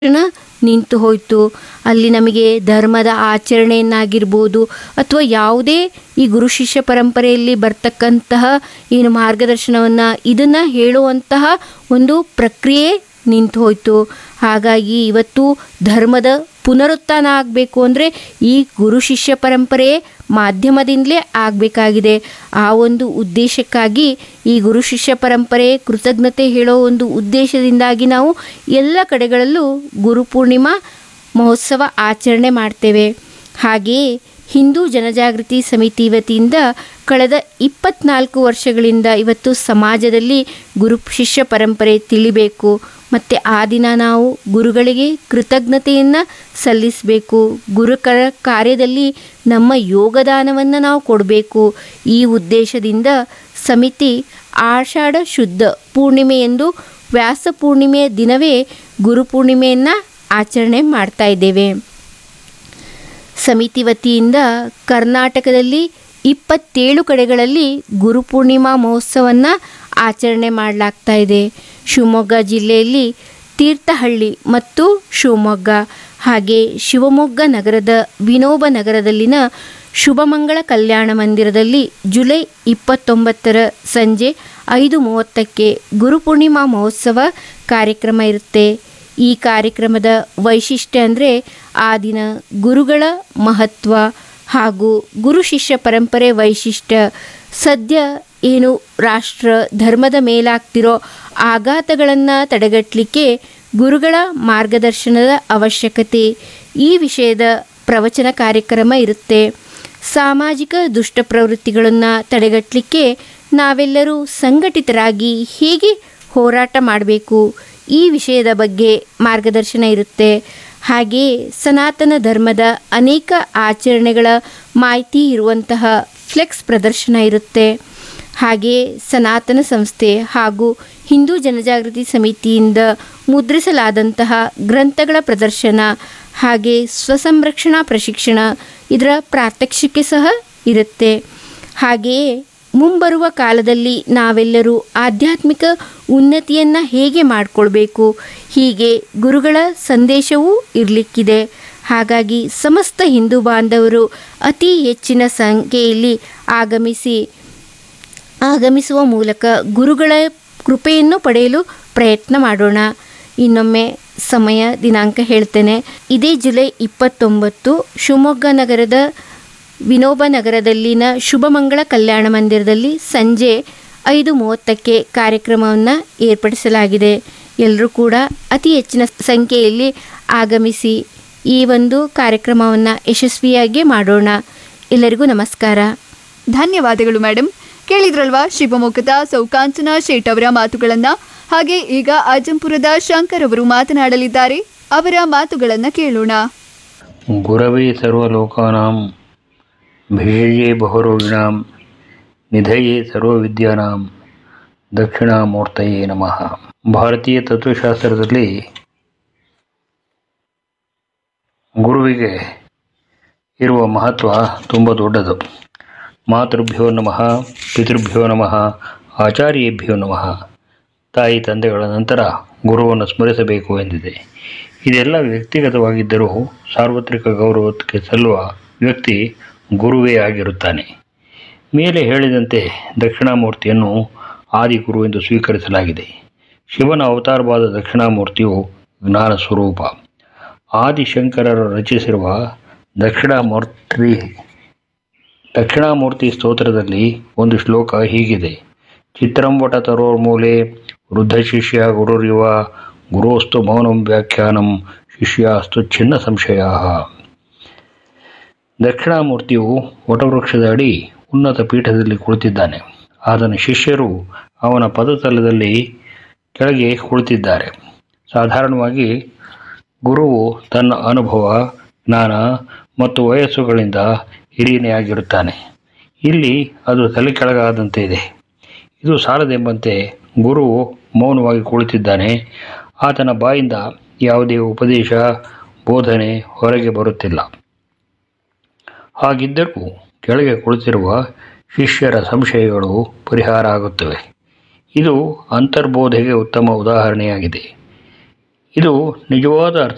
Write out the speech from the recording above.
ಕ್ಷಣ ನಿಂತು ಹೋಯಿತು ಅಲ್ಲಿ ನಮಗೆ ಧರ್ಮದ ಆಚರಣೆಯನ್ನಾಗಿರ್ಬೋದು ಅಥವಾ ಯಾವುದೇ ಈ ಗುರು ಶಿಷ್ಯ ಪರಂಪರೆಯಲ್ಲಿ ಬರ್ತಕ್ಕಂತಹ ಏನು ಮಾರ್ಗದರ್ಶನವನ್ನು ಇದನ್ನು ಹೇಳುವಂತಹ ಒಂದು ಪ್ರಕ್ರಿಯೆ ನಿಂತು ಹೋಯಿತು ಹಾಗಾಗಿ ಇವತ್ತು ಧರ್ಮದ ಪುನರುತ್ಥಾನ ಆಗಬೇಕು ಅಂದರೆ ಈ ಗುರು ಶಿಷ್ಯ ಪರಂಪರೆ ಮಾಧ್ಯಮದಿಂದಲೇ ಆಗಬೇಕಾಗಿದೆ ಆ ಒಂದು ಉದ್ದೇಶಕ್ಕಾಗಿ ಈ ಗುರು ಶಿಷ್ಯ ಪರಂಪರೆ ಕೃತಜ್ಞತೆ ಹೇಳೋ ಒಂದು ಉದ್ದೇಶದಿಂದಾಗಿ ನಾವು ಎಲ್ಲ ಕಡೆಗಳಲ್ಲೂ ಗುರುಪೂರ್ಣಿಮಾ ಮಹೋತ್ಸವ ಆಚರಣೆ ಮಾಡ್ತೇವೆ ಹಾಗೆಯೇ ಹಿಂದೂ ಜನಜಾಗೃತಿ ಸಮಿತಿ ವತಿಯಿಂದ ಕಳೆದ ಇಪ್ಪತ್ನಾಲ್ಕು ವರ್ಷಗಳಿಂದ ಇವತ್ತು ಸಮಾಜದಲ್ಲಿ ಗುರು ಶಿಷ್ಯ ಪರಂಪರೆ ತಿಳಿಬೇಕು ಮತ್ತು ಆ ದಿನ ನಾವು ಗುರುಗಳಿಗೆ ಕೃತಜ್ಞತೆಯನ್ನು ಸಲ್ಲಿಸಬೇಕು ಗುರುಗಳ ಕಾರ್ಯದಲ್ಲಿ ನಮ್ಮ ಯೋಗದಾನವನ್ನು ನಾವು ಕೊಡಬೇಕು ಈ ಉದ್ದೇಶದಿಂದ ಸಮಿತಿ ಆಷಾಢ ಶುದ್ಧ ಪೂರ್ಣಿಮೆಯೆಂದು ವ್ಯಾಸ ಪೂರ್ಣಿಮೆಯ ದಿನವೇ ಗುರುಪೂರ್ಣಿಮೆಯನ್ನು ಆಚರಣೆ ಮಾಡ್ತಾ ಇದ್ದೇವೆ ಸಮಿತಿ ವತಿಯಿಂದ ಕರ್ನಾಟಕದಲ್ಲಿ ಇಪ್ಪತ್ತೇಳು ಕಡೆಗಳಲ್ಲಿ ಗುರುಪೂರ್ಣಿಮಾ ಮಹೋತ್ಸವವನ್ನು ಆಚರಣೆ ಮಾಡಲಾಗ್ತಾ ಇದೆ ಶಿವಮೊಗ್ಗ ಜಿಲ್ಲೆಯಲ್ಲಿ ತೀರ್ಥಹಳ್ಳಿ ಮತ್ತು ಶಿವಮೊಗ್ಗ ಹಾಗೆ ಶಿವಮೊಗ್ಗ ನಗರದ ವಿನೋಬ ನಗರದಲ್ಲಿನ ಶುಭಮಂಗಳ ಕಲ್ಯಾಣ ಮಂದಿರದಲ್ಲಿ ಜುಲೈ ಇಪ್ಪತ್ತೊಂಬತ್ತರ ಸಂಜೆ ಐದು ಮೂವತ್ತಕ್ಕೆ ಗುರುಪೂರ್ಣಿಮಾ ಮಹೋತ್ಸವ ಕಾರ್ಯಕ್ರಮ ಇರುತ್ತೆ ಈ ಕಾರ್ಯಕ್ರಮದ ವೈಶಿಷ್ಟ್ಯ ಅಂದರೆ ಆ ದಿನ ಗುರುಗಳ ಮಹತ್ವ ಹಾಗೂ ಗುರು ಶಿಷ್ಯ ಪರಂಪರೆ ವೈಶಿಷ್ಟ್ಯ ಸದ್ಯ ಏನು ರಾಷ್ಟ್ರ ಧರ್ಮದ ಮೇಲಾಗ್ತಿರೋ ಆಘಾತಗಳನ್ನು ತಡೆಗಟ್ಟಲಿಕ್ಕೆ ಗುರುಗಳ ಮಾರ್ಗದರ್ಶನದ ಅವಶ್ಯಕತೆ ಈ ವಿಷಯದ ಪ್ರವಚನ ಕಾರ್ಯಕ್ರಮ ಇರುತ್ತೆ ಸಾಮಾಜಿಕ ದುಷ್ಟ ಪ್ರವೃತ್ತಿಗಳನ್ನು ತಡೆಗಟ್ಟಲಿಕ್ಕೆ ನಾವೆಲ್ಲರೂ ಸಂಘಟಿತರಾಗಿ ಹೇಗೆ ಹೋರಾಟ ಮಾಡಬೇಕು ಈ ವಿಷಯದ ಬಗ್ಗೆ ಮಾರ್ಗದರ್ಶನ ಇರುತ್ತೆ ಹಾಗೆಯೇ ಸನಾತನ ಧರ್ಮದ ಅನೇಕ ಆಚರಣೆಗಳ ಮಾಹಿತಿ ಇರುವಂತಹ ಫ್ಲೆಕ್ಸ್ ಪ್ರದರ್ಶನ ಇರುತ್ತೆ ಹಾಗೆಯೇ ಸನಾತನ ಸಂಸ್ಥೆ ಹಾಗೂ ಹಿಂದೂ ಜನಜಾಗೃತಿ ಸಮಿತಿಯಿಂದ ಮುದ್ರಿಸಲಾದಂತಹ ಗ್ರಂಥಗಳ ಪ್ರದರ್ಶನ ಹಾಗೆ ಸ್ವಸಂರಕ್ಷಣಾ ಪ್ರಶಿಕ್ಷಣ ಇದರ ಪ್ರಾತ್ಯಕ್ಷಿಕೆ ಸಹ ಇರುತ್ತೆ ಹಾಗೆಯೇ ಮುಂಬರುವ ಕಾಲದಲ್ಲಿ ನಾವೆಲ್ಲರೂ ಆಧ್ಯಾತ್ಮಿಕ ಉನ್ನತಿಯನ್ನು ಹೇಗೆ ಮಾಡಿಕೊಳ್ಬೇಕು ಹೀಗೆ ಗುರುಗಳ ಸಂದೇಶವೂ ಇರಲಿಕ್ಕಿದೆ ಹಾಗಾಗಿ ಸಮಸ್ತ ಹಿಂದೂ ಬಾಂಧವರು ಅತಿ ಹೆಚ್ಚಿನ ಸಂಖ್ಯೆಯಲ್ಲಿ ಆಗಮಿಸಿ ಆಗಮಿಸುವ ಮೂಲಕ ಗುರುಗಳ ಕೃಪೆಯನ್ನು ಪಡೆಯಲು ಪ್ರಯತ್ನ ಮಾಡೋಣ ಇನ್ನೊಮ್ಮೆ ಸಮಯ ದಿನಾಂಕ ಹೇಳ್ತೇನೆ ಇದೇ ಜುಲೈ ಇಪ್ಪತ್ತೊಂಬತ್ತು ಶಿವಮೊಗ್ಗ ನಗರದ ವಿನೋಬ ನಗರದಲ್ಲಿನ ಶುಭಮಂಗಳ ಕಲ್ಯಾಣ ಮಂದಿರದಲ್ಲಿ ಸಂಜೆ ಐದು ಮೂವತ್ತಕ್ಕೆ ಕಾರ್ಯಕ್ರಮವನ್ನು ಏರ್ಪಡಿಸಲಾಗಿದೆ ಎಲ್ಲರೂ ಕೂಡ ಅತಿ ಹೆಚ್ಚಿನ ಸಂಖ್ಯೆಯಲ್ಲಿ ಆಗಮಿಸಿ ಈ ಒಂದು ಕಾರ್ಯಕ್ರಮವನ್ನು ಯಶಸ್ವಿಯಾಗಿ ಮಾಡೋಣ ಎಲ್ಲರಿಗೂ ನಮಸ್ಕಾರ ಧನ್ಯವಾದಗಳು ಮೇಡಮ್ ಕೇಳಿದ್ರಲ್ವಾ ಶಿವಮೊಗ್ಗದ ಸೌಕಾಂಚನ ಶೇಟ್ ಅವರ ಮಾತುಗಳನ್ನ ಹಾಗೆ ಈಗ ಅಜಂಪುರದ ಶಂಕರ್ ಅವರು ಮಾತನಾಡಲಿದ್ದಾರೆ ಅವರ ಮಾತುಗಳನ್ನ ಕೇಳೋಣ ಗುರವೇ ಸರ್ವಲೋಕಾನಾಂ ಭೇಯೇ ಬಹುರೋಗಿಣಾಂ ನಿಧಯೇ ಸರ್ವವಿದ್ಯಾನಾಂ ದಕ್ಷಿಣಾಮೂರ್ತಯೇ ನಮಃ ಭಾರತೀಯ ತತ್ವಶಾಸ್ತ್ರದಲ್ಲಿ ಗುರುವಿಗೆ ಇರುವ ಮಹತ್ವ ತುಂಬ ದೊಡ್ಡದು ಮಾತೃಭ್ಯೋ ನಮಃ ಪಿತೃಭ್ಯೋ ನಮಃ ಆಚಾರ್ಯೇಭ್ಯೋ ನಮಃ ತಾಯಿ ತಂದೆಗಳ ನಂತರ ಗುರುವನ್ನು ಸ್ಮರಿಸಬೇಕು ಎಂದಿದೆ ಇದೆಲ್ಲ ವ್ಯಕ್ತಿಗತವಾಗಿದ್ದರೂ ಸಾರ್ವತ್ರಿಕ ಗೌರವಕ್ಕೆ ಸಲ್ಲುವ ವ್ಯಕ್ತಿ ಗುರುವೇ ಆಗಿರುತ್ತಾನೆ ಮೇಲೆ ಹೇಳಿದಂತೆ ದಕ್ಷಿಣಾಮೂರ್ತಿಯನ್ನು ಆದಿಗುರು ಎಂದು ಸ್ವೀಕರಿಸಲಾಗಿದೆ ಶಿವನ ಅವತಾರವಾದ ದಕ್ಷಿಣಾಮೂರ್ತಿಯು ಜ್ಞಾನ ಸ್ವರೂಪ ಆದಿಶಂಕರರು ರಚಿಸಿರುವ ದಕ್ಷಿಣಾಮೂರ್ತಿ ದಕ್ಷಿಣಾಮೂರ್ತಿ ಸ್ತೋತ್ರದಲ್ಲಿ ಒಂದು ಶ್ಲೋಕ ಹೀಗಿದೆ ಚಿತ್ರಂವಟ ತರೋರ್ಮೂಲೆ ವೃದ್ಧ ಶಿಷ್ಯ ಗುರುರಿವ ಗುರೋಸ್ತು ಮೌನಂ ವ್ಯಾಖ್ಯಾನಂ ಶಿಷ್ಯಾಸ್ತು ಚಿನ್ನ ಸಂಶಯ ದಕ್ಷಿಣಾಮೂರ್ತಿಯು ವಟವೃಕ್ಷದ ಅಡಿ ಉನ್ನತ ಪೀಠದಲ್ಲಿ ಕುಳಿತಿದ್ದಾನೆ ಆತನ ಶಿಷ್ಯರು ಅವನ ಪದತಲದಲ್ಲಿ ಕೆಳಗೆ ಕುಳಿತಿದ್ದಾರೆ ಸಾಧಾರಣವಾಗಿ ಗುರುವು ತನ್ನ ಅನುಭವ ಜ್ಞಾನ ಮತ್ತು ವಯಸ್ಸುಗಳಿಂದ ಹಿರಿಯನೆಯಾಗಿರುತ್ತಾನೆ ಇಲ್ಲಿ ಅದು ತಲೆ ಕೆಳಗಾದಂತೆ ಇದೆ ಇದು ಸಾಲದೆಂಬಂತೆ ಗುರುವು ಮೌನವಾಗಿ ಕುಳಿತಿದ್ದಾನೆ ಆತನ ಬಾಯಿಂದ ಯಾವುದೇ ಉಪದೇಶ ಬೋಧನೆ ಹೊರಗೆ ಬರುತ್ತಿಲ್ಲ ಹಾಗಿದ್ದರೂ ಕೆಳಗೆ ಕುಳಿತಿರುವ ಶಿಷ್ಯರ ಸಂಶಯಗಳು ಪರಿಹಾರ ಆಗುತ್ತವೆ ಇದು ಅಂತರ್ಬೋಧೆಗೆ ಉತ್ತಮ ಉದಾಹರಣೆಯಾಗಿದೆ ಇದು ನಿಜವಾದ ಅರ್ಥ